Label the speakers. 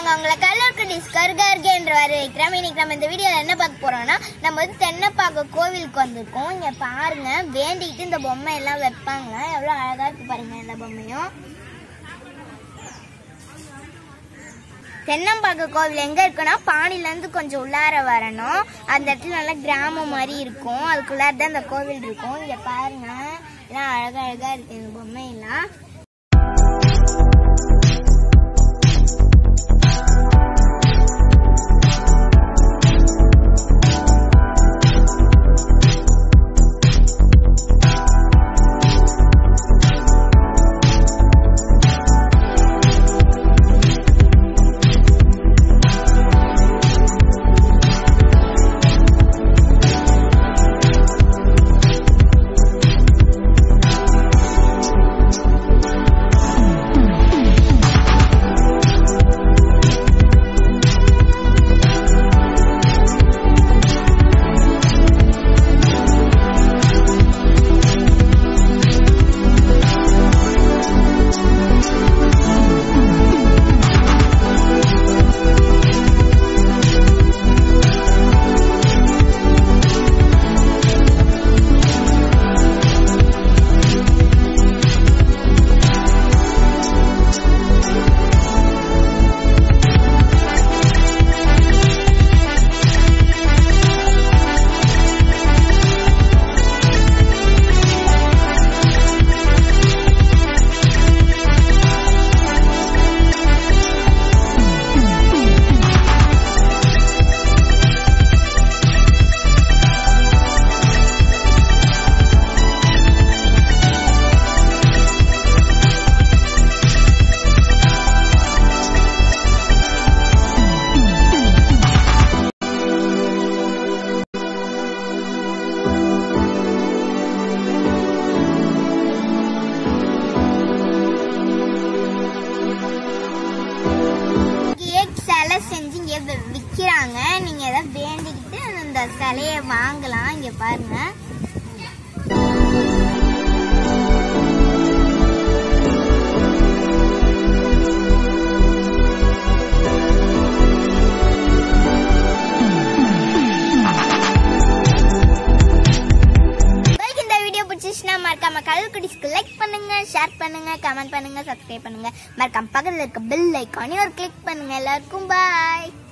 Speaker 1: நாங்க உங்களை கலருக்கு டிஸ்கர்கர்கே என்று வர வைக்கிறோம் இன்னைக்கு நம்ம இந்த வீடியோல என்ன பார்க்க போறோம்னா நம்ம வந்து தென்னப்பாக்க கோவிலுக்கு வந்திருக்கோம் இங்க பாருங்க வேண்டிக்கிட்டு இந்த பொம்மை எல்லாம் வைப்பாங்க எவ்வளவு அழகா இருக்கு பாருங்க இந்த பொம்மையும் தென்னம்பாக்க கோவில் எங்க இருக்குன்னா பாணில இருந்து கொஞ்சம் உள்ளார வரணும் அந்த இடத்துல நல்லா கிராமம் மாதிரி இருக்கும் அதுக்குள்ளார தான் அந்த கோவில் இருக்கும் இங்க பாருங்க எல்லாம் அழகா அழகா இருக்கு இந்த பொம்மை எல்லாம் இங்கேயே சிலை செஞ்சு இங்கே வி- விக்கிறாங்க நீங்க ஏதாவது வேண்டிக்கிட்டு அந்த சிலையை வாங்கலாம் இங்க பாருங்க உங்களுக்கு இந்த வீடியோ பிடிச்சிச்சுன்னா மறக்காம கல்குடிஸ்க்கு லைக் பண்ணுங்க ஷேர் பண்ணுங்க கமெண்ட் பண்ணுங்க சப்ஸ்கிரைப் பண்ணுங்க மறக்காம பக்கத்துல இருக்க பெல் ஐக்கானையும் ஒரு கிளிக் பண்ணுங்க எல்லாருக்கும் பாய்